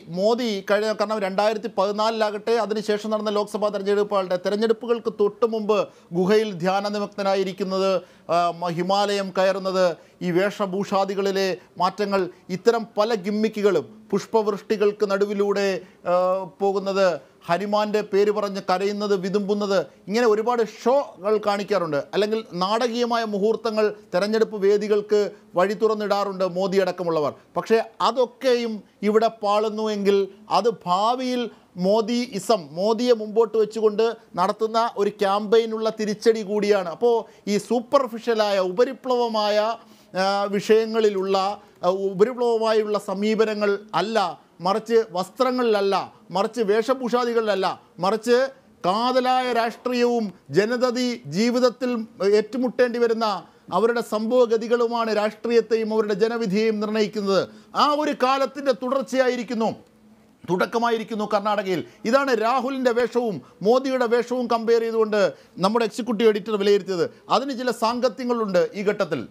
മോദി കഴിഞ്ഞ കാരണം രണ്ടായിരത്തി പതിനാലിലാകട്ടെ അതിനുശേഷം നടന്ന ലോക്സഭാ തെരഞ്ഞെടുപ്പുകളുടെ തെരഞ്ഞെടുപ്പുകൾക്ക് തൊട്ടു മുമ്പ് ഗുഹയിൽ ധ്യാനനിമഗ്നനായിരിക്കുന്നത് ആ, മ- ഹിമാലയം കയറുന്നത് ഈ വേഷഭൂഷാദികളിലെ മാറ്റങ്ങൾ ഇത്തരം പല ഗിമ്മിക്കുകളും പുഷ്പവൃഷ്ടികൾക്ക് നടുവിലൂടെ ആ, പോകുന്നത് ഹനുമാന്റെ പേര് പറഞ്ഞ് കരയുന്നത് വിതുമ്പുന്നത് ഇങ്ങനെ ഒരുപാട് ഷോകൾ കാണിക്കാറുണ്ട് അല്ലെങ്കിൽ നാടകീയമായ മുഹൂർത്തങ്ങൾ തെരഞ്ഞെടുപ്പ് വേദികൾക്ക് വഴി തുറന്നിടാറുണ്ട് മോദി അടക്കമുള്ളവർ പക്ഷേ അതൊക്കെയും ഇവിടെ പാളുന്നുവെങ്കിൽ അത് ഭാവിയിൽ മോദി ഇസം മോദിയെ മുമ്പോട്ട് വെച്ചുകൊണ്ട് നടത്തുന്ന ഒരു ക്യാമ്പയിനുള്ള തിരിച്ചടി കൂടിയാണ് അപ്പോൾ ഈ സൂപ്പർഫിഷ്യലായ ഉപരിപ്ലവമായ ആ, വിഷയങ്ങളിലുള്ള ആ, ഉപരിപ്ലവമായുള്ള സമീപനങ്ങൾ അല്ല മറിച്ച് വസ്ത്രങ്ങളിലല്ല മറിച്ച് വേഷഭൂഷാദികളിലല്ല മറിച്ച് കാതലായ രാഷ്ട്രീയവും ജനതതി ജീവിതത്തിൽ ഏറ്റുമുട്ടേണ്ടി വരുന്ന അവരുടെ സംഭവഗതികളുമാണ് രാഷ്ട്രീയത്തെയും അവരുടെ ജനവിധിയെയും നിർണ്ണയിക്കുന്നത് ആ ഒരു കാലത്തിൻ്റെ തുടർച്ചയായിരിക്കുന്നു തുടക്കമായിരിക്കുന്നു കർണാടകയിൽ ഇതാണ് രാഹുലിൻ്റെ വേഷവും മോദിയുടെ വേഷവും കമ്പയർ ചെയ്തുകൊണ്ട് നമ്മുടെ എക്സിക്യൂട്ടീവ് എഡിറ്റർ വിലയിരുത്തിയത് അതിന് ചില സാങ്കത്യങ്ങളുണ്ട് ഈ ഘട്ടത്തിൽ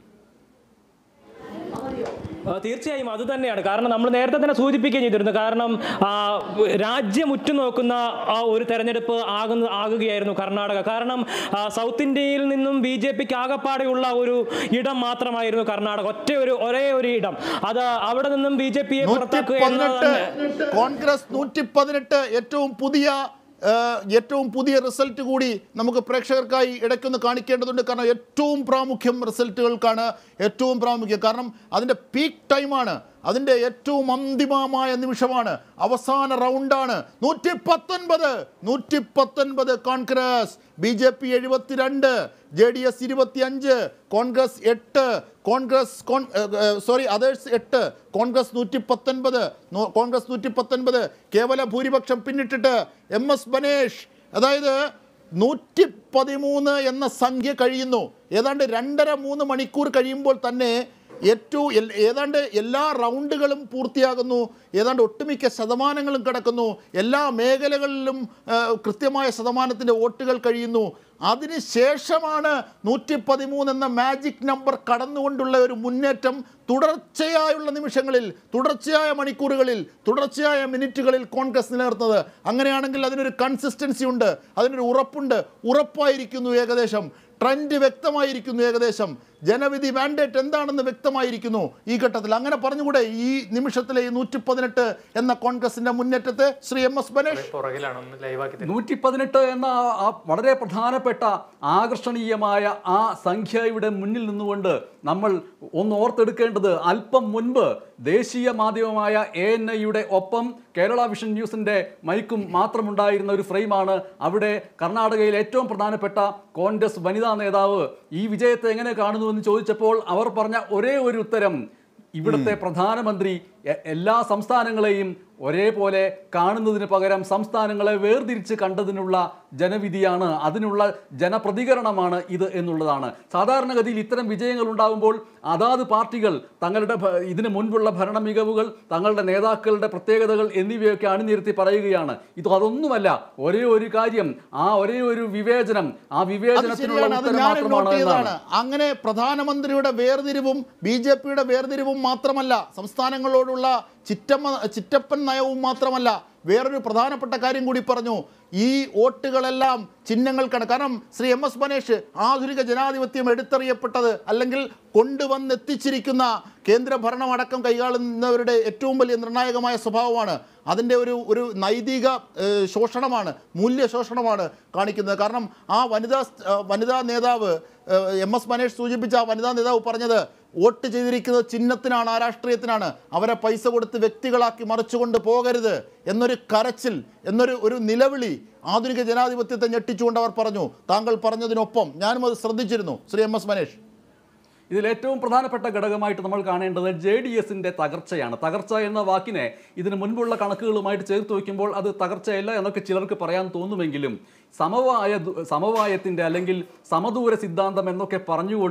ആ, തീർച്ചയായും അത് തന്നെയാണ് കാരണം നമ്മൾ നേരത്തെ തന്നെ സൂചിപ്പിക്കുകയും ചെയ്തിരുന്നു കാരണം ആ, രാജ്യം ഉറ്റുനോക്കുന്ന ആ ഒരു തെരഞ്ഞെടുപ്പ് ആകുന്ന ആകുകയായിരുന്നു കർണാടക കാരണം ആ, സൗത്ത് ഇന്ത്യയിൽ നിന്നും ബി ജെ പിക്ക് ആകപ്പാടെയുള്ള ഒരു ഇടം മാത്രമായിരുന്നു കർണാടക ഒറ്റ ഒരു ഒരേ ഒരു ഇടം അത് അവിടെ നിന്നും ബി ജെ പിയെ നൂറ്റി പുറത്താക്കുക എന്നത് പതിനെട്ട് തന്നെ കോൺഗ്രസ് നൂറ്റി പതിനെട്ട് ഏറ്റവും പുതിയ ആ, ഏറ്റവും പുതിയ റിസൾട്ട് കൂടി നമുക്ക് പ്രേക്ഷകർക്കായി ഇടയ്ക്കൊന്ന് കാണിക്കേണ്ടതുണ്ട് കാരണം ഏറ്റവും പ്രാമുഖ്യം റിസൾട്ടുകൾക്കാണ് ഏറ്റവും പ്രാമുഖ്യം കാരണം അതിൻ്റെ പീക്ക് ടൈമാണ് അതിൻ്റെ ഏറ്റവും അന്തിമമായ നിമിഷമാണ് അവസാന റൗണ്ടാണ് നൂറ്റി പത്തൊൻപത് നൂറ്റി പത്തൊൻപത് കോൺഗ്രസ് ബി ജെ പി എഴുപത്തിരണ്ട് ജെ ഡി എസ് ഇരുപത്തിയഞ്ച് കോൺഗ്രസ് എട്ട് കോൺഗ്രസ് കോൺ സോറി അതേഴ്സ് എട്ട് കോൺഗ്രസ് നൂറ്റി പത്തൊൻപത് നൂ- കോൺഗ്രസ് നൂറ്റി പത്തൊൻപത് കേവല ഭൂരിപക്ഷം പിന്നിട്ടിട്ട് എം എസ് ബനേഷ് അതായത് നൂറ്റി പതിമൂന്ന് എന്ന സംഖ്യ കഴിയുന്നു ഏതാണ്ട് രണ്ടര മൂന്ന് മണിക്കൂർ കഴിയുമ്പോൾ തന്നെ ഏറ്റവും എൽ- ഏതാണ്ട് എല്ലാ റൗണ്ടുകളും പൂർത്തിയാകുന്നു ഏതാണ്ട് ഒട്ടുമിക്ക ശതമാനങ്ങളും കിടക്കുന്നു എല്ലാ മേഖലകളിലും ആ, കൃത്യമായ ശതമാനത്തിൻ്റെ വോട്ടുകൾ കഴിയുന്നു അതിനുശേഷമാണ് നൂറ്റി പതിമൂന്ന് എന്ന മാജിക് നമ്പർ കടന്നുകൊണ്ടുള്ള ഒരു മുന്നേറ്റം തുടർച്ചയായുള്ള നിമിഷങ്ങളിൽ തുടർച്ചയായ മണിക്കൂറുകളിൽ തുടർച്ചയായ മിനിറ്റുകളിൽ കോൺഗ്രസ് നിലനിർത്തുന്നത് അങ്ങനെയാണെങ്കിൽ അതിനൊരു കൺസിസ്റ്റൻസി ഉണ്ട് അതിനൊരു ഉറപ്പുണ്ട് ഉറപ്പായിരിക്കുന്നു ഏകദേശം ട്രെൻഡ് വ്യക്തമായിരിക്കുന്നു ഏകദേശം ജനവിധി മാൻഡേറ്റ് എന്താണെന്ന് വ്യക്തമായിരിക്കുന്നു ഈ ഘട്ടത്തിൽ അങ്ങനെ പറഞ്ഞുകൂടെ ഈ നിമിഷത്തിലെ ഈ നൂറ്റി പതിനെട്ട് എന്ന കോൺഗ്രസിന്റെ മുന്നേറ്റത്തെ ശ്രീ എം എസ് ബനേഷ് പുറകിലാണ് ഒന്ന് ലൈവാക്കി തരും നൂറ്റി പതിനെട്ട് എന്ന ആ- ആ വളരെ പ്രധാനപ്പെട്ട ആകർഷണീയമായ ആ സംഖ്യയുടെ മുന്നിൽ നിന്നുകൊണ്ട് നമ്മൾ ഒന്ന് ഓർത്തെടുക്കേണ്ടത് അല്പം മുൻപ് ദേശീയ മാധ്യമമായ എ എൻ ഐയുടെ ഒപ്പം കേരള വിഷൻ ന്യൂസിന്റെ മൈക്കും മാത്രമുണ്ടായിരുന്ന ഒരു ഫ്രെയിമാണ് അവിടെ കർണാടകയിൽ ഏറ്റവും പ്രധാനപ്പെട്ട കോൺഗ്രസ് വനിതാ നേതാവ് ഈ വിജയത്തെ എങ്ങനെ കാണുന്നു എന്ന് ചോദിച്ചപ്പോൾ അവർ പറഞ്ഞ ഒരേ ഒരു ഉത്തരം ഇവിടുത്തെ പ്രധാനമന്ത്രി എ- എല്ലാ സംസ്ഥാനങ്ങളെയും ഒരേപോലെ കാണുന്നതിന് പകരം സംസ്ഥാനങ്ങളെ വേർതിരിച്ച് കണ്ടതിനുള്ള ജനവിധിയാണ് അതിനുള്ള ജനപ്രതികരണമാണ് ഇത് എന്നുള്ളതാണ് സാധാരണഗതിയിൽ ഇത്തരം വിജയങ്ങൾ ഉണ്ടാകുമ്പോൾ അതാത് പാർട്ടികൾ തങ്ങളുടെ ഭ- ഇതിനു മുൻപുള്ള ഭരണ മികവുകൾ തങ്ങളുടെ നേതാക്കളുടെ പ്രത്യേകതകൾ എന്നിവയൊക്കെ അണിനിരത്തി പറയുകയാണ് ഇത് അതൊന്നുമല്ല ഒരേ ഒരു കാര്യം ആ ഒരേ ഒരു വിവേചനം ആ അത് വിവേചനത്തിനുള്ള ശരിയാണ് അത് ഉത്തരം ഞാൻ മാത്രമാണ് നോട്ട് ചെയ്തതാണ് എന്നാണ് അങ്ങനെ പ്രധാനമന്ത്രിയുടെ വേർതിരിവും ബി ജെ പിയുടെ വേർതിരിവും മാത്രമല്ല സംസ്ഥാനങ്ങളോടുള്ള ചിറ്റമ്മ ചിറ്റപ്പൻ നയവും മാത്രമല്ല വേറൊരു പ്രധാനപ്പെട്ട കാര്യം കൂടി പറഞ്ഞു ഈ വോട്ടുകളെല്ലാം ചിഹ്നങ്ങൾക്കാണ് കാരണം ശ്രീ എം എസ് മനേഷ് ആധുനിക ജനാധിപത്യം എടുത്തറിയപ്പെട്ടത് അല്ലെങ്കിൽ കൊണ്ടുവന്നെത്തിച്ചിരിക്കുന്ന കേന്ദ്ര ഭരണം അടക്കം കൈകാളുന്നവരുടെ ഏറ്റവും വലിയ നിർണായകമായ സ്വഭാവമാണ് അതിൻ്റെ ഒരു ഒരു നൈതിക ഏഹ്, ശോഷണമാണ് മൂല്യ ശോഷണമാണ് കാണിക്കുന്നത് കാരണം ആ വനിതാ ആ, വനിതാ നേതാവ് ഏഹ്, എം എസ് മനേഷ് സൂചിപ്പിച്ച ആ വനിതാ നേതാവ് പറഞ്ഞത് വോട്ട് ചെയ്തിരിക്കുന്നത് ചിഹ്നത്തിനാണ് ആ രാഷ്ട്രീയത്തിനാണ് അവരെ പൈസ കൊടുത്ത് വ്യക്തികളാക്കി മറിച്ചുകൊണ്ട് പോകരുത് എന്നൊരു കരച്ചിൽ എന്നൊരു ഒരു നിലവിളി ആധുനിക ജനാധിപത്യത്തെ ഞെട്ടിച്ചുകൊണ്ട് അവർ പറഞ്ഞു താങ്കൾ പറഞ്ഞതിനൊപ്പം ഞാനും അത് ശ്രദ്ധിച്ചിരുന്നു ശ്രീ എം എസ് മനേഷ് ഇതിൽ ഏറ്റവും പ്രധാനപ്പെട്ട ഘടകമായിട്ട് നമ്മൾ കാണേണ്ടത് ജെ ഡി എസിന്റെ തകർച്ചയാണ് തകർച്ച എന്ന വാക്കിനെ ഇതിന് മുൻപുള്ള കണക്കുകളുമായിട്ട് ചേർത്ത് വയ്ക്കുമ്പോൾ അത് തകർച്ചയല്ല എന്നൊക്കെ ചിലർക്ക് പറയാൻ തോന്നുമെങ്കിലും സമവായ ദു- സമവായത്തിന്റെ അല്ലെങ്കിൽ സമദൂര സിദ്ധാന്തം എന്നൊക്കെ പറഞ്ഞുകൊണ്ട്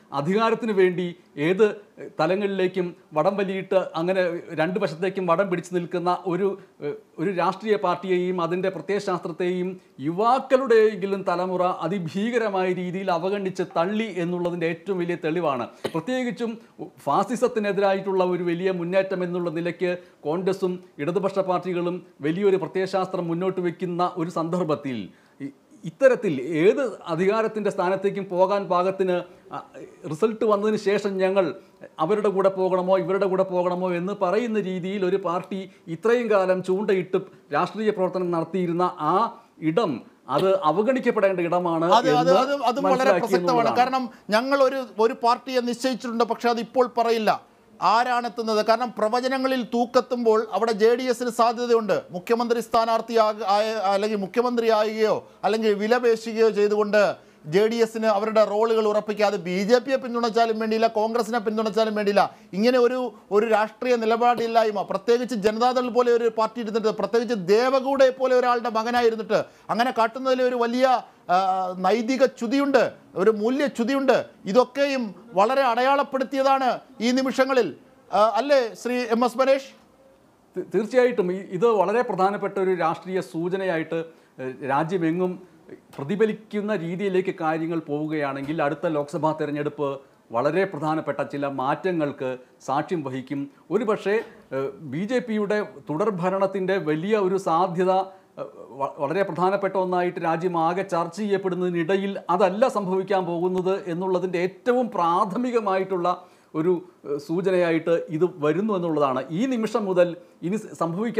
അധികാരത്തിന് വേണ്ടി ഏത് തലങ്ങളിലേക്കും വടം വലിയിട്ട് അങ്ങനെ രണ്ട് വശത്തേക്കും വടം പിടിച്ചു നിൽക്കുന്ന ഒരു ഏഹ്, ഒരു രാഷ്ട്രീയ പാർട്ടിയെയും അതിൻ്റെ പ്രത്യയശാസ്ത്രത്തെയും യുവാക്കളുടെയെങ്കിലും തലമുറ അതിഭീകരമായ രീതിയിൽ അവഗണിച്ച് തള്ളി എന്നുള്ളതിൻ്റെ ഏറ്റവും വലിയ തെളിവാണ് പ്രത്യേകിച്ചും ഫാസിസത്തിനെതിരായിട്ടുള്ള ഒരു വലിയ മുന്നേറ്റം എന്നുള്ള നിലയ്ക്ക് കോൺഗ്രസും ഇടതുപക്ഷ പാർട്ടികളും വലിയൊരു പ്രത്യയശാസ്ത്രം മുന്നോട്ട് വയ്ക്കുന്ന ഒരു സന്ദർഭത്തിൽ ഇ- ഇത്തരത്തിൽ ഏത് അധികാരത്തിൻ്റെ സ്ഥാനത്തേക്കും പോകാൻ പാകത്തിന് അ, റിസൾട്ട് വന്നതിന് ശേഷം ഞങ്ങൾ അവരുടെ കൂടെ പോകണമോ ഇവരുടെ കൂടെ പോകണമോ എന്ന് പറയുന്ന രീതിയിൽ ഒരു പാർട്ടി ഇത്രയും കാലം ചൂണ്ടയിട്ട് രാഷ്ട്രീയ പ്രവർത്തനം നടത്തിയിരുന്ന ആ ഇടം അത് അവഗണിക്കപ്പെടേണ്ട ഇടമാണ് അത് അത് എന്ന് അത് അതും വളരെ മനസ്സിലാക്കി പ്രസക്തമാണ് എന്നുള്ളതാണ്. കാരണം ഞങ്ങൾ ഒരു ഒരു പാർട്ടിയെ നിശ്ചയിച്ചിട്ടുണ്ട് പക്ഷെ അത് ഇപ്പോൾ പറയില്ല ആരാണ് എത്തുന്നത് കാരണം പ്രവചനങ്ങളിൽ തൂക്കെത്തുമ്പോൾ അവിടെ ജെ ഡി എസിന് സാധ്യതയുണ്ട് മുഖ്യമന്ത്രി സ്ഥാനാർത്ഥി ആക- ആയ- അല്ലെങ്കിൽ മുഖ്യമന്ത്രി ആകുകയോ അല്ലെങ്കിൽ വിലപേശുകയോ ചെയ്തുകൊണ്ട് ജെ ഡി എസിന് അവരുടെ റോളുകൾ ഉറപ്പിക്കാതെ ബി ജെ പിയെ പിന്തുണച്ചാലും വേണ്ടിയില്ല കോൺഗ്രസിനെ പിന്തുണച്ചാലും വേണ്ടിയില്ല ഇങ്ങനെ ഒരു ഒരു രാഷ്ട്രീയ നിലപാടില്ലായ്മ പ്രത്യേകിച്ച് ജനതാദൾ പോലെ ഒരു പാർട്ടി ഇരുന്നിട്ട് പ്രത്യേകിച്ച് ദേവഗൌഡയെ പോലെ ഒരാളുടെ മകനായിരുന്നിട്ട് അങ്ങനെ കാട്ടുന്നതിൽ ഒരു വലിയ ആ, നൈതിക ചുതിയുണ്ട് ഒരു മൂല്യ ചുതിയുണ്ട് ഇതൊക്കെയും വളരെ അടയാളപ്പെടുത്തിയതാണ് ഈ നിമിഷങ്ങളിൽ ആ, അല്ലേ ശ്രീ എം എസ് മനേഷ് തീ- തീർച്ചയായിട്ടും ഈ- ഇത് വളരെ പ്രധാനപ്പെട്ട ഒരു രാഷ്ട്രീയ സൂചനയായിട്ട് ഏഹ്, രാജ്യമെങ്ങും പ്രതിഫലിക്കുന്ന രീതിയിലേക്ക് കാര്യങ്ങൾ പോവുകയാണെങ്കിൽ അടുത്ത ലോക്സഭാ തെരഞ്ഞെടുപ്പ് വളരെ പ്രധാനപ്പെട്ട ചില മാറ്റങ്ങൾക്ക് സാക്ഷ്യം വഹിക്കും ഒരുപക്ഷെ ബി ജെ പിയുടെ തുടർഭരണത്തിൻ്റെ വലിയ ഒരു സാധ്യത ഏഹ്, വ- വളരെ പ്രധാനപ്പെട്ട ഒന്നായിട്ട് രാജ്യം ആകെ ചർച്ച ചെയ്യപ്പെടുന്നതിനിടയിൽ അതല്ല സംഭവിക്കാൻ പോകുന്നത് എന്നുള്ളതിൻ്റെ ഏറ്റവും പ്രാഥമികമായിട്ടുള്ള ഒരു ഏഹ്, സൂചനയായിട്ട് ഇത് വരുന്നു എന്നുള്ളതാണ് ഈ നിമിഷം മുതൽ ഇനി സംഭവിക്കാൻ